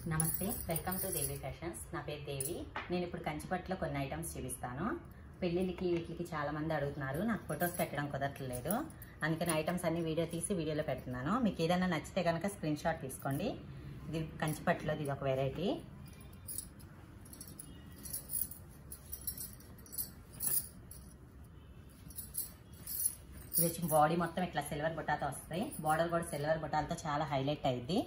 నమస్తే welcome to Devi fashions నా పేరు దేవి నేను ఇప్పుడు కంచిపట్టులో కొన్ని ఐటమ్స్ చూపిస్తాను పెళ్ళిళ్ళకి వీటికి చాలా మంది అడుగుతున్నారు నాకు ఫొటోస్ పెట్టడం కుదరట్లేదు అందుకని ఐటమ్స్ అన్ని వీడియో తీసి వీడియోలో పెడుతున్నాను మీకు ఏదైనా నచ్చితే కనుక స్క్రీన్ షాట్ తీసుకోండి ఇది కంచిపట్టులో ఇది ఒక వెరైటీ ఇది వచ్చి బాడీ మొత్తం ఇట్లా సిల్వర్ బుట్టాతో వస్తాయి బార్డర్ కూడా సిల్వర్ బుట్టాలతో చాలా హైలైట్ అయింది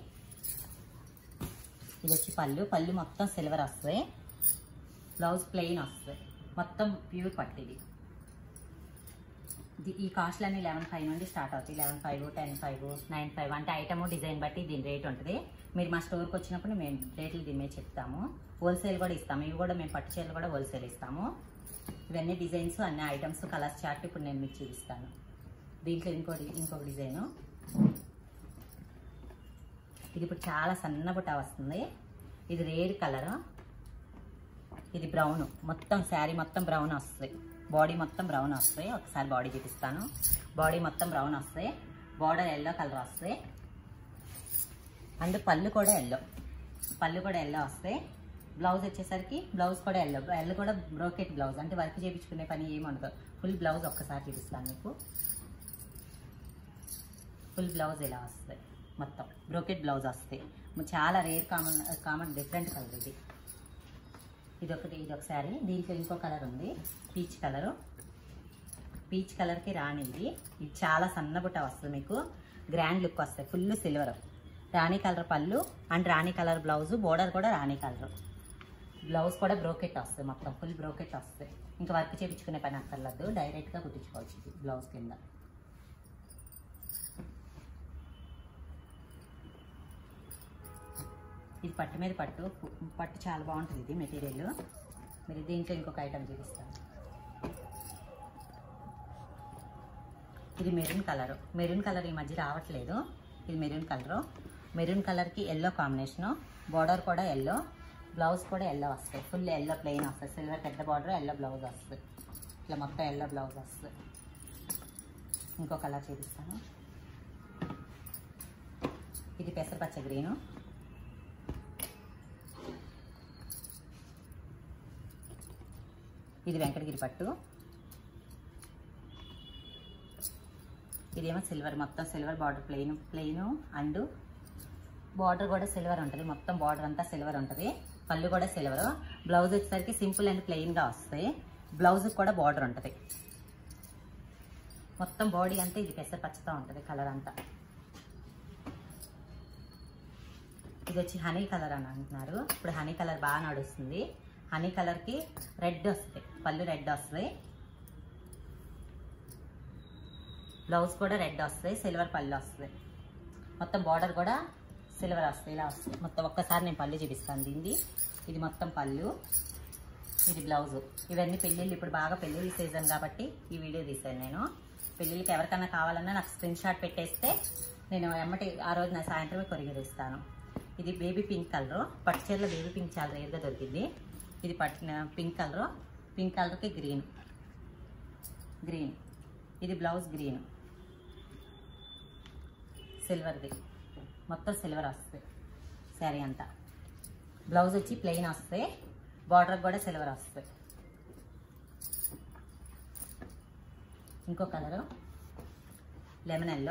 ఇది వచ్చి పళ్ళు పళ్ళు మొత్తం సిల్వర్ వస్తాయి బ్లౌజ్ ప్లెయిన్ వస్తుంది మొత్తం ప్యూర్ పట్టు ఇది ఇది- ఈ కాస్ట్లు అన్ని లెవెన్ ఫైవ్ నుండి స్టార్ట్ అవుతాయి eleven five ten five nine five అంటే ఐటమ్ డిజైన్ బట్టి దీని రేట్ ఉంటుంది మీరు మా స్టోర్కి వచ్చినప్పుడు మేము రేట్లు దీని మీద చెప్తాము హోల్సేల్ కూడా ఇస్తాము ఇవి కూడా మేము పట్టు చీరలు కూడా హోల్సేల్ ఇస్తాము ఇవన్నీ డిజైన్స్ అన్ని ఐటమ్స్ కలర్స్ చార్ట్ ఇప్పుడు నేను మీకు చూపిస్తాను దీంట్లో ఇంకోటి ఇంకొక డిజైను ఇది ఇప్పుడు చాలా సన్న బుట్ట వస్తుంది ఇది రేడ్ కలర్ ఇది బ్రౌన్ మొత్తం శారీ మొత్తం బ్రౌన్ వస్తుంది బాడీ మొత్తం బ్రౌన్ వస్తాయి ఒకసారి బాడీ చూపిస్తాను బాడీ మొత్తం బ్రౌన్ వస్తాయి బార్డర్ ఎల్లో కలర్ వస్తాయి అండ్ పళ్ళు కూడా ఎల్లో పళ్ళు కూడా ఎల్లో వస్తాయి బ్లౌజ్ వచ్చేసరికి బ్లౌజ్ కూడా ఎల్లో ఎల్లో కూడా బ్రోకెట్ బ్లౌజ్ అంటే వర్క్ చేయించుకునే పని ఏమి ఉండదు ఫుల్ బ్లౌజ్ ఒక్కసారి చూపిస్తాను మీకు ఫుల్ బ్లౌజ్ ఇలా వస్తుంది మొత్తం బ్రోకెట్ బ్లౌజ్ వస్తాయి చాలా rare common common different colour ఇది ఇది ఒకటి ఇది ఒక శారీ దీంట్లో ఇంకో కలర్ ఉంది పీచ్ కలరు పీచ్ కలర్కి రాణి ఇది ఇది చాలా సన్నబుట్ట వస్తుంది మీకు గ్రాండ్ లుక్ వస్తాయి ఫుల్ సిల్వర్ రాణి కలర్ పళ్ళు and rani colour blouse border కూడా రాణి కలర్ బ్లౌజ్ కూడా బ్రోకెట్ వస్తుంది మొత్తం ఫుల్ బ్రోకెట్ వస్తుంది ఇంకా వర్క్ చేయించుకునే పని అక్కర్లేదు డైరెక్ట్గా కుట్టించుకోవచ్చు ఇది బ్లౌజ్ కింద ఇది పట్టు మీద పట్టు పు- పట్టు చాలా బాగుంటుంది ఇది మెటీరియల్ మీరు దీంట్లో ఇంకొక ఐటమ్ చూపిస్తాను ఇది మెరూన్ కలర్ మెరూన్ కలర్ ఈ మధ్య రావట్లేదు ఇది మెరూన్ కలర్ మెరూన్ కలర్కి ఎల్లో కాంబినేషను బార్డర్ కూడా ఎల్లో బ్లౌజ్ కూడా ఎల్లో వస్తాయి ఫుల్ ఎల్లో ప్లెయిన్ వస్తుంది సిల్వర్ పెద్ద బార్డర్ ఎల్లో బ్లౌజ్ వస్తుంది ఇట్లా మొత్తం ఎల్లో బ్లౌజ్ వస్తుంది ఇంకో కలర్ చూపిస్తాను ఇది పెసరపచ్చ గ్రీను ఇది వెంకటగిరి పట్టు ఇదేమో సిల్వర్ మొత్తం silver border plain plain and border కూడా సిల్వర్ ఉంటుంది మొత్తం బార్డర్ అంతా సిల్వర్ ఉంటుంది పళ్ళు కూడా సిల్వర్ బ్లౌజ్ వచ్చేసరికి సింపుల్ అండ్ ప్లెయిన్గా వస్తాయి బ్లౌజ్ కూడా బార్డర్ ఉంటుంది మొత్తం బాడీ అంతా ఇది పెసర పచ్చతో ఉంటుంది కలర్ అంతా ఇది వచ్చి హనీ కలర్ అని అంటున్నారు ఇప్పుడు హనీ కలర్ బాగా నడుస్తుంది హనీ కలర్కి రెడ్ వస్తుంది పళ్ళు రెడ్ వస్తుంది బ్లౌజ్ కూడా రెడ్ వస్తుంది సిల్వర్ పళ్ళు వస్తుంది మొత్తం బార్డర్ కూడా సిల్వర్ వస్తుంది ఇలా వస్తుంది మొత్తం ఒక్కసారి నేను పళ్ళు చూపిస్తాను దీన్ని ఇది మొత్తం పళ్ళు ఇది బ్లౌజ్ ఇవన్నీ పెళ్ళిళ్ళు ఇప్పుడు బాగా పెళ్ళిళ్ళ సీజన్ కాబట్టి ఈ వీడియో తీసాను నేను పెళ్ళిళ్ళకి ఎవరికైనా కావాలన్నా నాకు స్క్రీన్ షాట్ పెట్టేస్తే నేను ఎమ్మటి ఆ రోజు నా సాయంత్రమే కొరిగి ఇస్తాను ఇది బేబీ పింక్ కలర్ పట్టు చీరలో బేబీ పింక్ చాలా రేర్గా దొరికింది ఇది పట్టిన పింక్ కలర్ పింక్ కలర్కి గ్రీన్ గ్రీన్ ఇది బ్లౌజ్ గ్రీన్ సిల్వర్ది మొత్తం సిల్వర్ వస్తుంది శారీ అంతా బ్లౌజ్ వచ్చి ప్లెయిన్ వస్తుంది బార్డర్ కూడా సిల్వర్ వస్తుంది ఇంకో colour lemon yellow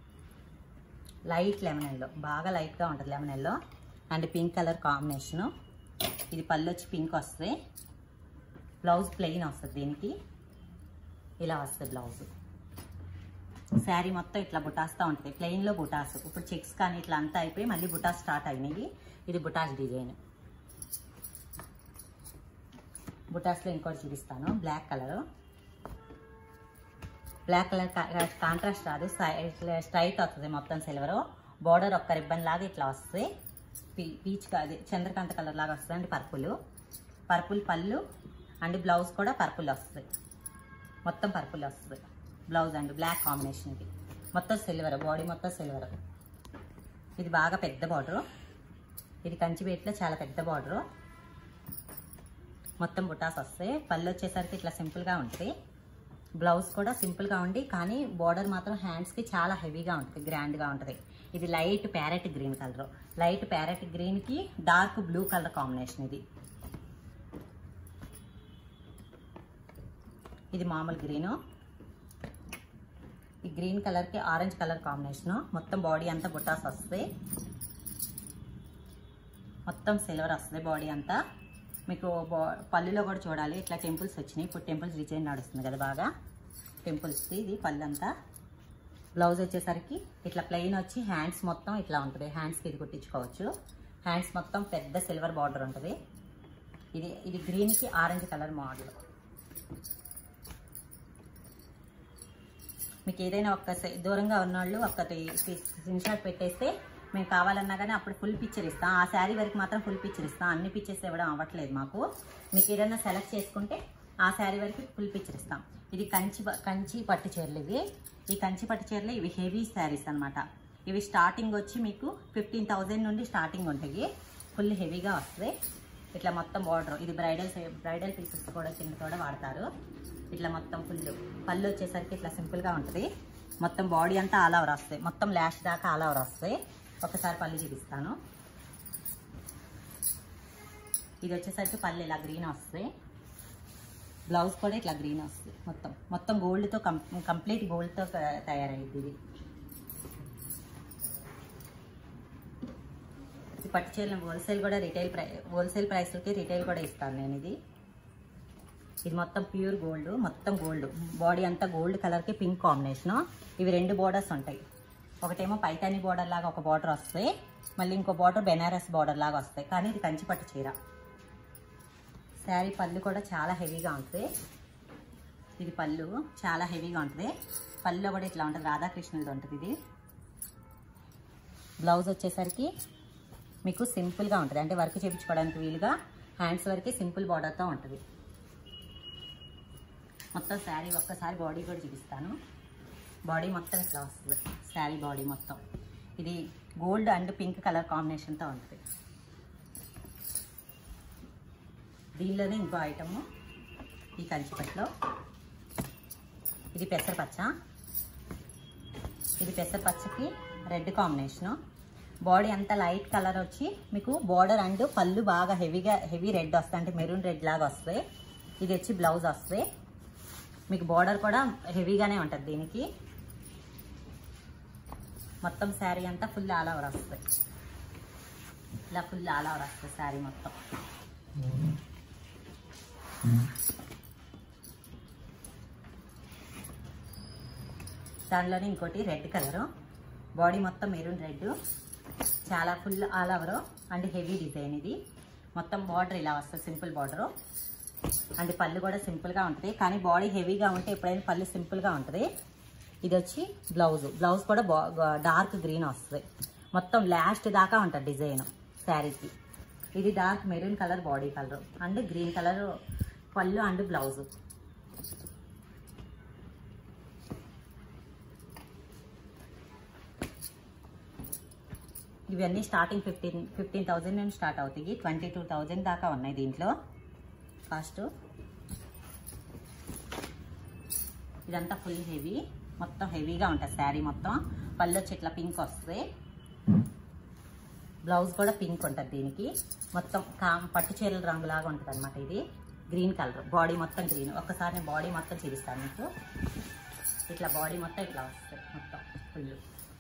light lemon yellow బాగా లైట్గా ఉంటుంది lemon yellow and pink colour combination ఇది పళ్ళు వచ్చి పింక్ వస్తుంది బ్లౌజ్ ప్లెయిన్ వస్తుంది దీనికి ఇలా వస్తుంది బ్లౌజ్ శారీ మొత్తం ఇట్లా బుటాస్తో ఉంటుంది ప్లెయిన్లో బుటాస్ ఇప్పుడు చెక్స్ కానీ ఇట్లా అంతా అయిపోయి మళ్ళీ బుటాస్ స్టార్ట్ అయినాయి ఇది బుటాస్ డిజైన్ బుటాస్లో ఇంకోటి చూపిస్తాను black colour black colour contrast రాదు స్ట్రైట్ వస్తుంది మొత్తం సిల్వర్ బార్డర్ ఒక్క రిబ్బన్ లాగా ఇట్లా వస్తుంది పీ- పీచ్ అది చంద్రకాంత కలర్ లాగా వస్తుంది అండి పర్పుల్ పర్పుల్ పళ్ళు అండ్ బ్లౌజ్ కూడా పర్పుల్ వస్తుంది మొత్తం పర్పుల్ వస్తుంది బ్లౌజ్ అండ్ బ్లాక్ కాంబినేషన్కి మొత్తం సిల్వర్ బాడీ మొత్తం సిల్వర్ ఇది బాగా పెద్ద బార్డరు ఇది కంచిపేటలో చాలా పెద్ద బార్డరు మొత్తం బుటాస్ వస్తాయి పళ్ళు వచ్చేసరికి ఇట్లా సింపుల్గా ఉంటుంది బ్లౌజ్ కూడా సింపుల్గా ఉండి కానీ బార్డర్ మాత్రం హ్యాండ్స్కి చాలా హెవీగా ఉంటుంది గ్రాండ్గా ఉంటుంది ఇది light parrot green colour light parrot green కి డార్క్ బ్లూ కలర్ కాంబినేషన్ ఇది ఇది మామూలు గ్రీను ఈ గ్రీన్ కలర్ కి ఆరెంజ్ కలర్ కాంబినేషన్ మొత్తం బాడీ అంతా బుట్టాస్ వస్తాయి మొత్తం సిల్వర్ వస్తుంది బాడీ అంతా మీకు బా- పళ్ళులో కూడా చూడాలి ఇట్లా టెంపుల్స్ వచ్చినాయి ఇప్పుడు టెంపుల్స్ డిజైన్ నడుస్తుంది కదా బాగా టెంపుల్స్ది ఇది పళ్ళు అంతా బ్లౌజ్ వచ్చేసరికి ఇట్లా ప్లెయిన్ వచ్చి హ్యాండ్స్ మొత్తం ఇట్లా ఉంటుంది హ్యాండ్స్కి ఇది కుట్టించుకోవచ్చు హ్యాండ్స్ మొత్తం పెద్ద సిల్వర్ బార్డర్ ఉంటుంది ఇది ఇది గ్రీన్కి ఆరెంజ్ కలర్ మోడల్ మీకు ఏదైనా ఒక్క సై- దూరంగా ఉన్నవాళ్ళు ఒక్కటి స్క్రీన్ షాట్ పెట్టేస్తే మేము కావాలన్నా కానీ అప్పుడు ఫుల్ పిక్చర్ ఇస్తాం ఆ శారీ వరకు మాత్రం ఫుల్ పిక్చర్ ఇస్తాం అన్ని పిక్చర్స్ ఇవ్వడం అవ్వట్లేదు మాకు మీకు ఏదైనా సెలెక్ట్ చేసుకుంటే ఆ శారీ వరకు ఫుల్ పిక్చర్ ఇస్తాం ఇది కంచి బ- కంచి పట్టు చీరలు ఇవి ఈ కంచి పట్టు చీరలు ఇవి హెవీ శారీస్ అన్నమాట ఇవి స్టార్టింగ్ వచ్చి మీకు ఫిఫ్టీన్ థౌజండ్ నుండి స్టార్టింగ్ ఉంటాయి ఫుల్ హెవీగా వస్తుంది ఇట్లా మొత్తం బార్డర్ ఇది బ్రైడల్ బ్రైడల్ పీసెస్ కూడా కింద కూడా వాడతారు ఇట్లా మొత్తం ఫుల్ పళ్ళు వచ్చేసరికి ఇట్లా సింపుల్గా ఉంటుంది మొత్తం బాడీ అంతా ఆల్ ఓవర్ వస్తాయి మొత్తం లాస్ట్ దాకా ఆల్ ఓవర్ వస్తాయి ఒకసారి పళ్ళు చూపిస్తాను ఇది వచ్చేసరికి పళ్ళు ఇలా గ్రీన్ వస్తాయి బ్లౌజ్ కూడా ఇట్లా గ్రీన్ వస్తుంది మొత్తం మొత్తం గోల్డ్తో కం కంప్లీట్ గోల్డ్తో తయారైంది ఇది ఈ పట్టు చీరలు హోల్సేల్ కూడా రిటైల్ ప్రై హోల్సేల్ ప్రైస్లకి రిటైల్ కూడా ఇస్తాను నేను ఇది ఇది మొత్తం ప్యూర్ గోల్డ్ మొత్తం గోల్డ్ బాడీ అంతా గోల్డ్ కలర్కి పింక్ కాంబినేషన్ ఇవి రెండు బోర్డర్స్ ఉంటాయి ఒకటేమో పైతాని బోర్డర్ లాగా ఒక బార్డర్ వస్తాయి మళ్ళీ ఇంకో బార్డర్ బెనారస్ బార్డర్ లాగా వస్తాయి కానీ ఇది కంచి పట్టు చీర శారీ పళ్ళు కూడా చాలా హెవీగా ఉంటుంది ఇది పళ్ళు చాలా హెవీగా ఉంటుంది పళ్ళులో కూడా ఇట్లా ఉంటుంది రాధాకృష్ణులది ఉంటుంది ఇది బ్లౌజ్ వచ్చేసరికి మీకు సింపుల్గా ఉంటుంది అంటే వర్క్ చేయించుకోవడానికి వీలుగా హ్యాండ్స్ వరకు సింపుల్ బార్డర్తో ఉంటుంది మొత్తం శారీ ఒక్కసారి బాడీ కూడా చూపిస్తాను బాడీ మొత్తం ఇట్లా వస్తుంది శారీ బాడీ మొత్తం ఇది గోల్డ్ అండ్ పింక్ కలర్ కాంబినేషన్తో ఉంటుంది దీనిలోనే ఇంకో ఐటము ఈ కంచిపట్లో ఇది పెసరపచ్చ ఇది పెసరపచ్చకి రెడ్ కాంబినేషను బాడీ అంతా లైట్ కలర్ వచ్చి మీకు బార్డర్ అండ్ పళ్ళు బాగా హెవీగా హెవీ రెడ్ వస్తాయి అంటే మెరూన్ రెడ్ లాగా వస్తాయి ఇది వచ్చి బ్లౌజ్ వస్తాయి మీకు బార్డర్ కూడా హెవీగానే ఉంటుంది దీనికి మొత్తం శారీ అంతా ఫుల్ ఆల్ ఓవర్ వస్తుంది ఇలా ఫుల్ ఆల్ ఓవర్ వస్తుంది శారీ మొత్తం దానిలోనే ఇంకోటి రెడ్ కలరు బాడీ మొత్తం మెరూన్ రెడ్ చాలా full all over and heavy design ఇది మొత్తం బార్డర్ ఇలా వస్తుంది సింపుల్ బార్డరు అండ్ పళ్ళు కూడా సింపుల్గా ఉంటుంది కానీ బాడీ హెవీగా ఉంటే ఎప్పుడైనా పళ్ళు సింపుల్గా ఉంటుంది ఇది వచ్చి బ్లౌజ్ బ్లౌజ్ కూడా బా డార్క్ గ్రీన్ వస్తుంది మొత్తం లాస్ట్ దాకా ఉంటుంది డిజైన్ శారీకి ఇది dark maroon colour body colour and green colour పళ్ళు అండ్ బ్లౌజ్ ఇవన్నీ స్టార్టింగ్ ఫిఫ్టీన్ ఫిఫ్టీన్ థౌజండ్ నుంచి స్టార్ట్ అవుతాయి ట్వంటీ టూ థౌజండ్ దాకా ఉన్నాయి దీంట్లో కాస్ట్ ఇదంతా ఫుల్ హెవీ మొత్తం హెవీగా ఉంటుంది శారీ మొత్తం పళ్ళు వచ్చి ఇట్లా పింక్ వస్తుంది బ్లౌజ్ కూడా పింక్ ఉంటుంది దీనికి మొత్తం కా పట్టు చీరల రంగులాగా ఉంటుంది అనమాట ఇది గ్రీన్ కలర్ బాడీ మొత్తం గ్రీన్ ఒక్కసారి నేను బాడీ మొత్తం చూపిస్తాను మీకు ఇట్లా బాడీ మొత్తం ఇట్లా వస్తుంది మొత్తం ఫుల్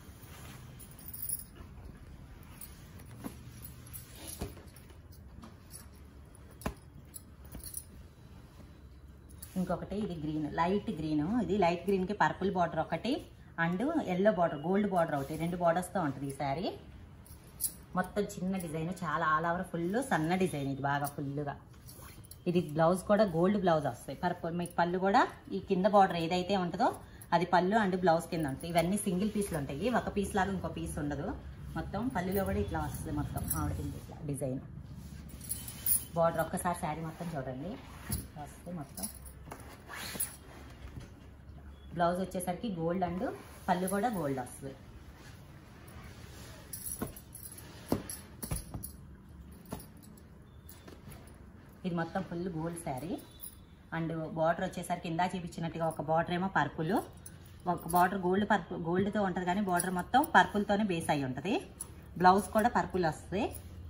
ఇంకొకటి ఇది గ్రీన్ లైట్ గ్రీన్ ఇది లైట్ గ్రీన్కి పర్పుల్ బార్డర్ ఒకటి and yellow border gold border ఒకటి రెండు బార్డర్స్తో ఉంటుంది ఈ శారీ మొత్తం చిన్న డిజైన్ చాలా ఆల్ ఓవర్ ఫుల్ సన్న డిజైన్ ఇది బాగా ఫుల్గా ఇది బ్లౌజ్ కూడా గోల్డ్ బ్లౌజ్ వస్తాయి పర్పుల్ మీకు పళ్ళు కూడా ఈ కింద బార్డర్ ఏదైతే ఉంటుందో అది పళ్ళు అండ్ బ్లౌజ్ కింద ఉంటుంది ఇవన్నీ సింగిల్ పీస్లు ఉంటాయి ఒక పీస్ లాగా ఇంకో పీస్ ఉండదు మొత్తం పళ్ళులో కూడా ఇట్లా వస్తుంది మొత్తం ఆవిడ కింద ఇట్లా డిజైన్ బార్డర్ ఒక్కసారి శారీ మొత్తం చూడండి ఇట్లా వస్తుంది మొత్తం బ్లౌజ్ వచ్చేసరికి గోల్డ్ అండ్ పళ్ళు కూడా గోల్డ్ వస్తుంది ఇది మొత్తం full gold sari and border వచ్చేసరికి ఇందా చూపించినట్టుగా ఒక బార్డర్ ఏమో పర్పుల్ ఒక బార్డర్ గోల్డ్ పర్పుల్ గోల్డ్తో ఉంటుంది కానీ బార్డర్ మొత్తం పర్పుల్తోనే బేస్ అయి ఉంటుంది బ్లౌజ్ కూడా పర్పుల్ వస్తుంది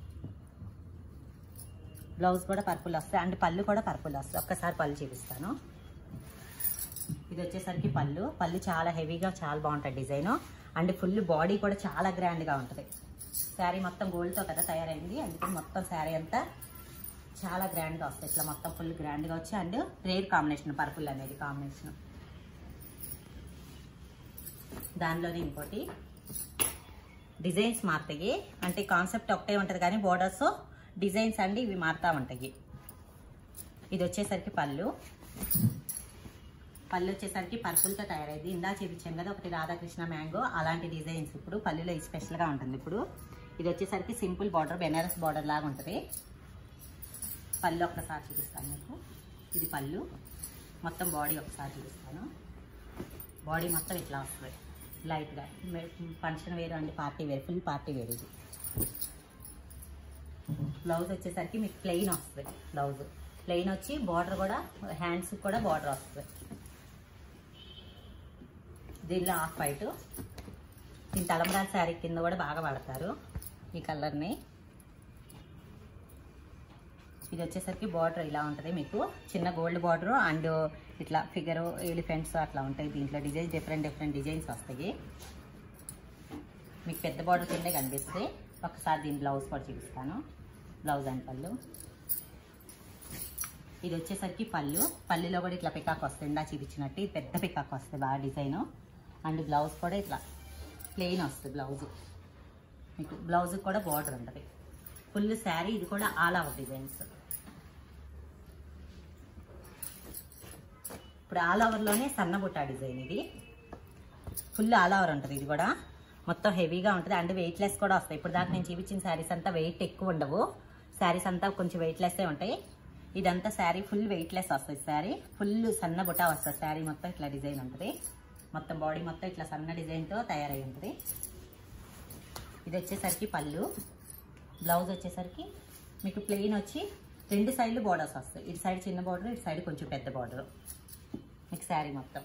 బ్లౌజ్ కూడా పర్పుల్ వస్తుంది అండ్ పళ్ళు కూడా పర్పుల్ వస్తుంది ఒక్కసారి పళ్ళు చూపిస్తాను ఇది వచ్చేసరికి పళ్ళు పళ్ళు చాలా హెవీగా చాలా బాగుంటుంది డిజైన్ అండ్ ఫుల్ బాడీ కూడా చాలా గ్రాండ్గా ఉంటుంది శారీ మొత్తం గోల్డ్తో కదా తయారైంది అందుకని మొత్తం శారీ అంతా చాలా గ్రాండ్గా వస్తుంది ఇట్లా మొత్తం ఫుల్ గ్రాండ్గా వచ్చి అండ్ రేర్ కాంబినేషన్ పర్పుల్ అనేది కాంబినేషన్ దానిలోనే ఇంకోటి డిజైన్స్ మారుతాయి అంటే కాన్సెప్ట్ ఒకటే ఉంటుంది కానీ బోర్డర్స్ డిజైన్స్ అండి ఇవి మారుతూ ఉంటాయి ఇది వచ్చేసరికి పళ్ళు పళ్ళు వచ్చేసరికి పర్పుల్తో తయారైంది ఇందా చూపించాం కదా ఒకటి రాధాకృష్ణ మ్యాంగో అలాంటి డిజైన్స్ ఇప్పుడు పళ్ళులో ఇది స్పెషల్గా ఉంటుంది ఇప్పుడు ఇది వచ్చేసరికి సింపుల్ బార్డర్ బెనారస్ బార్డర్ లాగా ఉంటుంది పళ్ళు ఒక్కసారి చూపిస్తాను మీకు ఇది పళ్ళు మొత్తం బాడీ ఒకసారి చూపిస్తాను బాడీ మొత్తం ఇట్లా వస్తుంది లైట్గా ఫంక్షన్ వేరు అండి party wear full party wear ఇది బ్లౌజ్ వచ్చేసరికి మీకు ప్లెయిన్ వస్తుంది బ్లౌజ్ ప్లెయిన్ వచ్చి బార్డర్ కూడా హ్యాండ్స్ కూడా బార్డర్ వస్తుంది దీనిలో ఆఫ్ వైట్ దీని తలంబ్రాల శారీ కింద కూడా బాగా వాడతారు ఈ కలర్ని ఇది వచ్చేసరికి బార్డర్ ఇలా ఉంటుంది మీకు చిన్న గోల్డ్ బార్డర్ అండ్ ఇట్లా ఫిగర్ ఎలిఫెంట్స్ అట్లా ఉంటాయి దీంట్లో డిజైన్స్ డిఫరెంట్ డిఫరెంట్ డిజైన్స్ వస్తాయి మీకు పెద్ద బార్డర్ కిందే కనిపిస్తే ఒకసారి దీని బ్లౌజ్ కూడా చూపిస్తాను బ్లౌజ్ అండ్ పళ్ళు ఇది వచ్చేసరికి పళ్ళు పళ్ళులో కూడా ఇట్లా పికాక్ వస్తుంది ఇందా చూపించినట్టు ఇది పెద్ద పికాక్ వస్తుంది బాగా డిజైన్ అండ్ బ్లౌజ్ కూడా ఇట్లా ప్లెయిన్ వస్తుంది బ్లౌజ్ మీకు బ్లౌజ్ కూడా బార్డర్ ఉంటుంది ఫుల్ శారీ ఇది కూడా ఆల్ ఓవర్ డిజైన్స్ ఇప్పుడు ఆల్ ఓవర్లోనే సన్న బుట్ట డిజైన్ ఇది ఫుల్ ఆల్ ఓవర్ ఉంటుంది ఇది కూడా మొత్తం హెవీగా ఉంటుంది అండ్ వెయిట్లెస్ కూడా వస్తాయి ఇప్పుడు దాకా నేను చూపించిన శారీస్ అంతా వెయిట్ ఎక్కువ ఉండవు శారీస్ అంతా కొంచెం వెయిట్లెస్సే ఉంటాయి ఇదంతా శారీ ఫుల్ వెయిట్లెస్ వస్తుంది శారీ ఫుల్ సన్న బుట్ట వస్తుంది శారీ మొత్తం ఇట్లా డిజైన్ ఉంటుంది మొత్తం బాడీ మొత్తం ఇట్లా సన్న డిజైన్తో తయారై ఉంటుంది ఇది వచ్చేసరికి పళ్ళు బ్లౌజ్ వచ్చేసరికి మీకు ప్లెయిన్ వచ్చి రెండు సైడ్లు బార్డర్స్ వస్తాయి ఇటు సైడ్ చిన్న బార్డర్ ఇటు సైడ్ కొంచెం పెద్ద బార్డర్ మీకు శారీ మొత్తం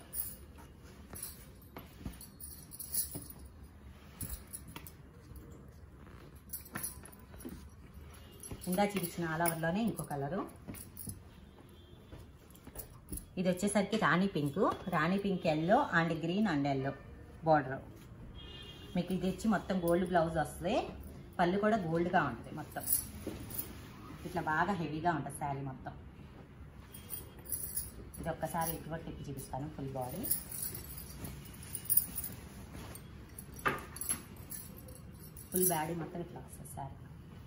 ఇంకా చూపించిన ఆల్ ఓవర్లోనే ఇంకో కలరు ఇది వచ్చేసరికి rani pink rani pink yellow and green and yellow border మీకు ఇది వచ్చి మొత్తం గోల్డ్ బ్లౌజ్ వస్తుంది పళ్ళు కూడా గోల్డ్గా ఉంటుంది మొత్తం ఇట్లా బాగా హెవీగా ఉంటుంది శారీ మొత్తం ఇది ఒక్కసారి ఇటు తిప్పి చూపిస్తాను ఫుల్ బాడీ ఫుల్ బాడీ మొత్తం ఇట్లా వస్తుంది శారీ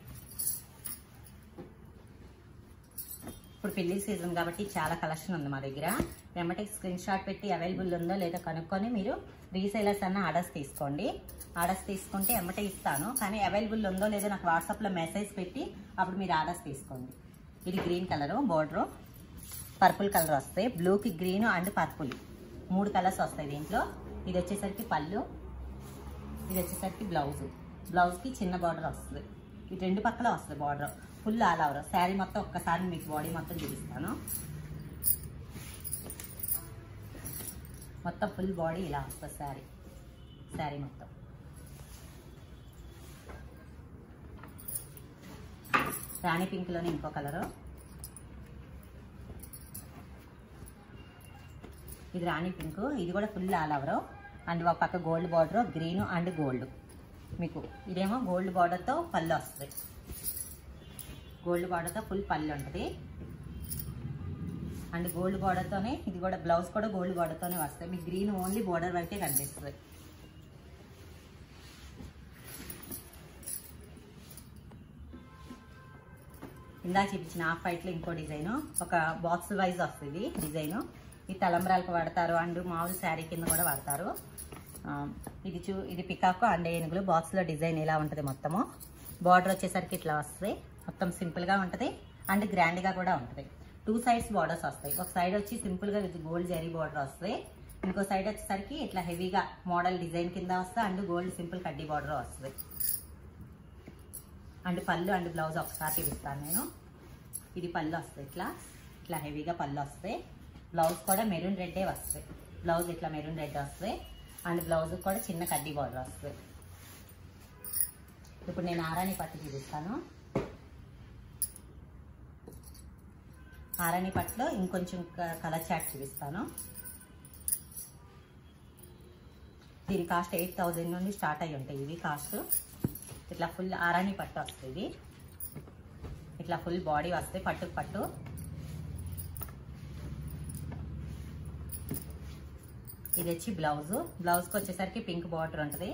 ఇప్పుడు పెళ్లి సీజన్ కాబట్టి చాలా కలెక్షన్ ఉంది మా దగ్గర వెంబటి స్క్రీన్ షాట్ పెట్టి అవైలబుల్ ఉందో లేదో కనుక్కొని మీరు రీసేలర్స్ అన్న ఆర్డర్స్ తీసుకోండి ఆర్డర్స్ తీసుకుంటే ఎమ్మటే ఇస్తాను కానీ అవైలబుల్ ఉందో లేదో నాకు వాట్సాప్లో మెసేజ్ పెట్టి అప్పుడు మీరు ఆర్డర్స్ తీసుకోండి ఇది green colour border purple colour వస్తాయి బ్లూకి గ్రీన్ అండ్ పర్పుల్ మూడు కలర్స్ వస్తాయి దీంట్లో ఇది వచ్చేసరికి పళ్ళు ఇది వచ్చేసరికి బ్లౌజ్ బ్లౌజ్కి చిన్న బార్డర్ వస్తుంది ఇది రెండు పక్కల వస్తుంది border full all over sari మొత్తం ఒక్కసారి మీకు బాడీ మొత్తం చూపిస్తాను మొత్తం ఫుల్ బాడీ ఇలా వస్తుంది శారీ శారీ మొత్తం రాణి పింక్లోనే ఇంకో కలరు ఇది రాణి పింక్ ఇది కూడా ఫుల్ ఆల్ ఓవర్ అండ్ ఒక పక్క gold border green and gold మీకు ఇదేమో గోల్డ్ బార్డర్తో పళ్ళు వస్తుంది గోల్డ్ బార్డర్తో ఫుల్ పళ్ళు ఉంటుంది అండ్ గోల్డ్ బార్డర్తోనే ఇది కూడా బ్లౌజ్ కూడా గోల్డ్ బార్డర్తోనే వస్తుంది మీకు గ్రీన్ ఓన్లీ బార్డర్ వరకే కనిపిస్తుంది ఇందా చూపించిన హాఫ్ వైట్లో ఇంకో డిజైన్ ఒక బాక్స్ వైజ్ వస్తుంది డిజైన్ ఈ తలంబ్రాలకు వాడతారు అండ్ మామూలు శారీ కింద కూడా వాడతారు ఆ, ఇది చూ ఇది పికాక్ అండ్ ఏనుగులు బాక్స్లో డిజైన్ ఇలా ఉంటుంది మొత్తము బార్డర్ వచ్చేసరికి ఇట్లా వస్తుంది మొత్తం సింపుల్గా ఉంటుంది అండ్ గ్రాండ్గా కూడా ఉంటుంది టూ సైడ్స్ బార్డర్స్ వస్తాయి ఒక సైడ్ వచ్చి సింపుల్గా విత్ గోల్డ్ జరీ బార్డర్ వస్తుంది ఇంకో సైడ్ వచ్చేసరికి ఇట్లా హెవీగా మోడల్ డిజైన్ కింద వస్తుంది అండ్ గోల్డ్ సింపుల్ కడ్డీ బార్డర్ వస్తుంది అండ్ పళ్ళు అండ్ బ్లౌజ్ ఒకసారి చూపిస్తాను నేను ఇది పళ్ళు వస్తుంది ఇట్లా ఇట్లా హెవీగా పళ్ళు వస్తాయి బ్లౌజ్ కూడా మెరూన్ రెడ్డే వస్తాయి బ్లౌజ్ ఇట్లా మెరూన్ రెడ్ వస్తుంది అండ్ బ్లౌజ్ కూడా చిన్న కడ్డీ బార్డర్ వస్తుంది ఇప్పుడు నేను ఆరాని పట్టు చూపిస్తాను ఆరాని పట్టులో ఇంకొంచెం కలర్ చాట్ చూపిస్తాను దీని కాస్ట్ ఎయిట్ థౌజండ్ నుండి స్టార్ట్ అయ్యి ఉంటాయి ఇవి కాస్ట్ ఇట్లా ఫుల్ ఆరాని పట్టు వస్తుంది ఇట్లా ఫుల్ బాడీ వస్తాయి పట్టుకు పట్టు ఇది వచ్చి బ్లౌజ్ బ్లౌజ్కి వచ్చేసరికి పింక్ బార్డర్ ఉంటుంది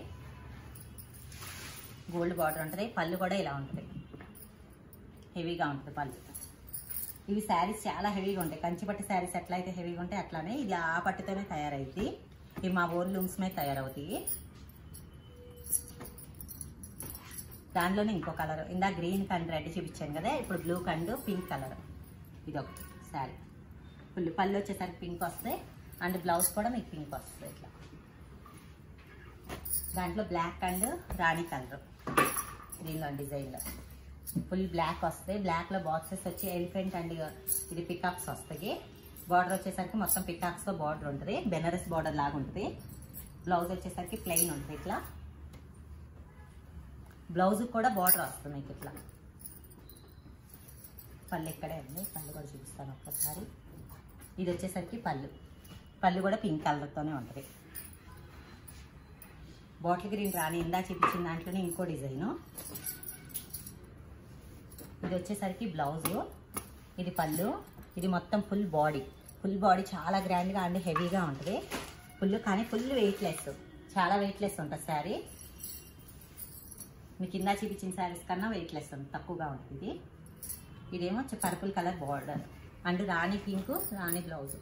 గోల్డ్ బార్డర్ ఉంటుంది పళ్ళు కూడా ఇలా ఉంటుంది హెవీగా ఉంటుంది పళ్ళు ఇవి శారీస్ చాలా హెవీగా ఉంటాయి కంచిపట్టు శారీస్ ఎట్లా అయితే హెవీగా ఉంటాయి అట్లానే ఇది ఆ పట్టుతోనే తయారైద్ది ఇవి మా ఓన్ లూమ్స్ మీద తయారవుతాయి దాంట్లోనే ఇంకో కలర్ ఇందా గ్రీన్ కండ్ రెడ్ చూపించాను కదా ఇప్పుడు బ్లూ కండ్ పింక్ కలర్ ఇది ఒకటి శారీ ఫుల్ పళ్ళు వచ్చేసరికి పింక్ వస్తాయి అండ్ బ్లౌజ్ కూడా మీకు పింక్ వస్తుంది ఇట్లా దాంట్లో బ్లాక్ అండ్ రాణి కలర్ దీనిలో డిజైన్లో ఫుల్ బ్లాక్ వస్తాయి బ్లాక్లో బాక్సెస్ వచ్చి ఎలిఫెంట్ అండ్ ఇది పికాక్స్ వస్తాయి బార్డర్ వచ్చేసరికి మొత్తం పికాక్స్తో బార్డర్ ఉంటుంది బెనరస్ బార్డర్ లాగా ఉంటుంది బ్లౌజ్ వచ్చేసరికి ప్లెయిన్ ఉంటుంది ఇట్లా బ్లౌజ్ కూడా బార్డర్ వస్తుంది మీకు ఇట్లా పళ్ళు ఇక్కడే ఉంది పళ్ళు కూడా చూపిస్తాను ఒక్కసారి ఇది వచ్చేసరికి పళ్ళు పళ్ళు కూడా పింక్ కలర్తోనే ఉంటుంది బాటిల్ గ్రీన్ రాని ఇందా చూపించిన దాంట్లోనే ఇంకో డిజైను ఇది వచ్చేసరికి బ్లౌజు ఇది పళ్ళు ఇది మొత్తం ఫుల్ బాడీ ఫుల్ బాడీ చాలా గ్రాండ్గా అండ్ హెవీగా ఉంటుంది ఫుల్ కానీ ఫుల్ వెయిట్లెస్ చాలా వెయిట్లెస్ ఉంటుంది శారీ మీకు కింద చూపించిన శారీస్ కన్నా వెయిట్లెస్ ఉంది తక్కువగా ఉంటుంది ఇది ఇదేమో purple colour border and rani pink rani blouse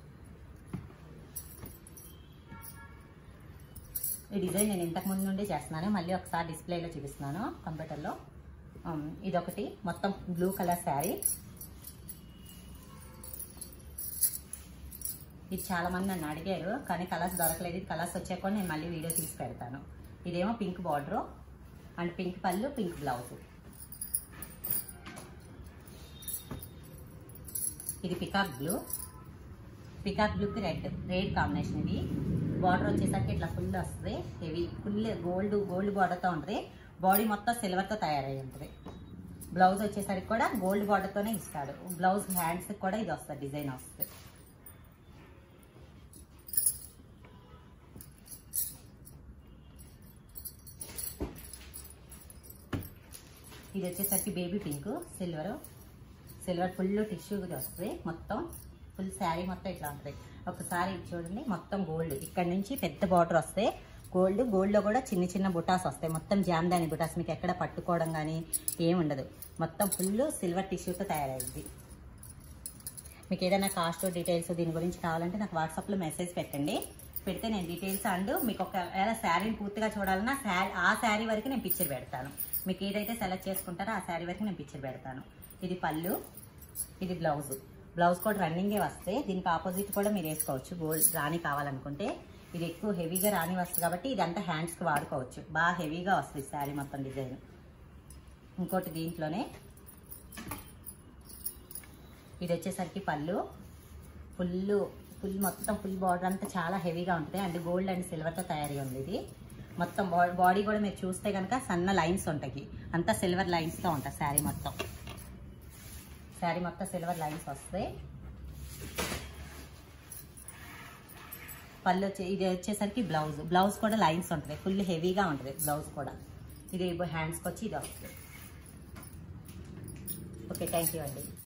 ఈ డిజైన్ నేను ఇంతకు ముందు నుండి చేస్తున్నాను మళ్ళీ ఒకసారి డిస్ప్లేలో చూపిస్తున్నాను కంప్యూటర్లో ఉమ్, ఇదొకటి మొత్తం బ్లూ కలర్ శారీ ఇది చాలా మంది నన్ను అడిగారు కానీ కలర్స్ దొరకలేదు ఇది కలర్స్ వచ్చాక కూడా నేను మళ్ళీ వీడియో తీసి పెడతాను ఇదేమో పింక్ బార్డర్ అండ్ పింక్ పళ్ళు పింక్ బ్లౌజ్ ఇది పికాక్ బ్లూ పికాక్ బ్లూకి రెడ్ రెడ్ కాంబినేషన్ ఇది బార్డర్ వచ్చేసరికి ఇట్లా ఫుల్ వస్తుంది హెవీ ఫుల్ గోల్డ్ గోల్డ్ బార్డర్తో ఉంటుంది బాడీ మొత్తం సిల్వర్తో తయారై ఉంటుంది బ్లౌజ్ వచ్చేసరికి కూడా గోల్డ్ బార్డర్తోనే ఇస్తాడు బ్లౌజ్ హ్యాండ్స్కి కూడా ఇది వస్తుంది డిజైన్ వస్తుంది ఇది వచ్చేసరికి baby pink silver silver full tissue వస్తుంది మొత్తం ఫుల్ శారీ మొత్తం ఇట్లా ఉంటుంది ఒకసారి ఇది చూడండి మొత్తం గోల్డ్ ఇక్కడ నుంచి పెద్ద బార్డర్ వస్తాయి గోల్డ్ గోల్డ్లో కూడా చిన్న చిన్న బుటాస్ వస్తాయి మొత్తం జామ్దాని బుటాస్ మీకు ఎక్కడ పట్టుకోవడం కానీ ఏం ఉండదు మొత్తం ఫుల్ సిల్వర్ టిష్యూతో తయారైంది మీకు ఏదైనా కాస్ట్ డీటెయిల్స్ దీని గురించి కావాలంటే నాకు వాట్సాప్లో మెసేజ్ పెట్టండి పెడితే నేను డీటెయిల్స్ అండ్ మీకు ఒకవేళ శారీని పూర్తిగా చూడాలన్నా శారీ ఆ శారీ వరకు నేను పిక్చర్ పెడతాను మీకు ఏదైతే సెలెక్ట్ చేసుకుంటారో ఆ శారీ వరకు నేను పిక్చర్ పెడతాను ఇది పళ్ళు ఇది బ్లౌజ్ బ్లౌజ్ కూడా రన్నింగే వస్తాయి దీనికి ఆపోజిట్ కూడా మీరు వేసుకోవచ్చు గోల్డ్ రాణి కావాలనుకుంటే ఇది ఎక్కువ హెవీగా రాణి వస్తుంది కాబట్టి ఇదంతా హ్యాండ్స్కి వాడుకోవచ్చు బాగా హెవీగా వస్తుంది శారీ మొత్తం డిజైన్ ఇంకోటి దీంట్లోనే ఇది వచ్చేసరికి పళ్ళు ఫుల్ ఫుల్ మొత్తం ఫుల్ బార్డర్ అంతా చాలా హెవీగా ఉంటుంది అండ్ గోల్డ్ అండ్ సిల్వర్తో తయారీ ఉంది ఇది మొత్తం బాడీ కూడా మీరు చూస్తే కనుక సన్న లైన్స్ ఉంటాయి అంతా సిల్వర్ లైన్స్తో ఉంటుంది శారీ మొత్తం శారీ మొత్తం సిల్వర్ లైన్స్ వస్తాయి పళ్ళు వచ్చే ఇది వచ్చేసరికి బ్లౌజ్ బ్లౌజ్ కూడా లైన్స్ ఉంటుంది ఫుల్ హెవీగా ఉంటుంది బ్లౌజ్ కూడా ఇది హ్యాండ్స్కి వచ్చి ఇది వస్తుంది ఓకే థ్యాంక్ యూ అండి